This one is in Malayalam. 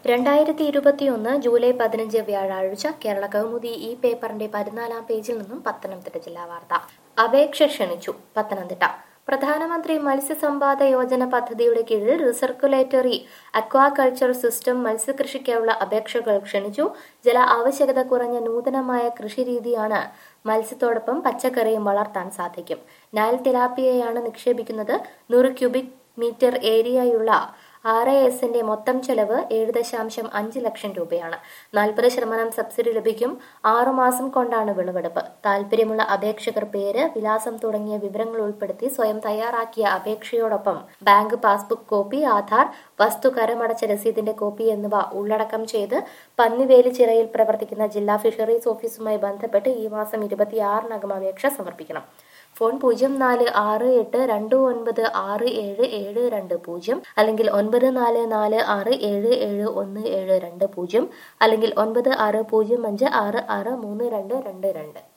രണ്ടായിരത്തി ഇരുപത്തിയൊന്ന് ജൂലൈ പതിനഞ്ച് വ്യാഴാഴ്ച കേരള കൗമുദി ഈ പേപ്പറിന്റെ പതിനാലാം പേജിൽ നിന്നും പത്തനംതിട്ട ജില്ലാ വാർത്ത അപേക്ഷ ക്ഷണിച്ചു പത്തനംതിട്ട പ്രധാനമന്ത്രി മത്സ്യസമ്പാദ യോജന പദ്ധതിയുടെ കീഴിൽ റിസർക്കുലേറ്ററി അക്വാകൾച്ചർ സിസ്റ്റം മത്സ്യകൃഷിക്കായുള്ള അപേക്ഷകൾ ക്ഷണിച്ചു ജല ആവശ്യകത കുറഞ്ഞ നൂതനമായ കൃഷിരീതിയാണ് മത്സ്യത്തോടൊപ്പം പച്ചക്കറിയും വളർത്താൻ സാധിക്കും നയൽ തിലാപ്പിയയാണ് നിക്ഷേപിക്കുന്നത് നൂറ് ക്യൂബിക് മീറ്റർ ഏരിയയുള്ള ആർ എ എസിന്റെ മൊത്തം ചെലവ് ഏഴ് ദശാംശം അഞ്ച് ലക്ഷം രൂപയാണ് നാൽപ്പത് ശതമാനം സബ്സിഡി ലഭിക്കും ആറുമാസം കൊണ്ടാണ് വിളവെടുപ്പ് താല്പര്യമുള്ള അപേക്ഷകർ പേര് വിലാസം തുടങ്ങിയ വിവരങ്ങൾ ഉൾപ്പെടുത്തി സ്വയം തയ്യാറാക്കിയ അപേക്ഷയോടൊപ്പം ബാങ്ക് പാസ്ബുക്ക് കോപ്പി ആധാർ വസ്തു കരമടച്ച രസീതിന്റെ കോപ്പി എന്നിവ ഉള്ളടക്കം ചെയ്ത് പന്നിവേലി ചിറയിൽ പ്രവർത്തിക്കുന്ന ജില്ലാ ഫിഷറീസ് ഓഫീസുമായി ബന്ധപ്പെട്ട് ഈ മാസം ഇരുപത്തിയാറിനകം അപേക്ഷ സമർപ്പിക്കണം ഫോൺ പൂജ്യം നാല് ആറ് എട്ട് രണ്ട് ഒൻപത് ആറ് ഏഴ് ഏഴ് രണ്ട് പൂജ്യം അല്ലെങ്കിൽ ഒൻപത് നാല് നാല് ആറ് ഏഴ് ഏഴ് ഒന്ന് ഏഴ് രണ്ട് പൂജ്യം അല്ലെങ്കിൽ ഒൻപത് ആറ് പൂജ്യം അഞ്ച് ആറ് ആറ് മൂന്ന് രണ്ട് രണ്ട് രണ്ട്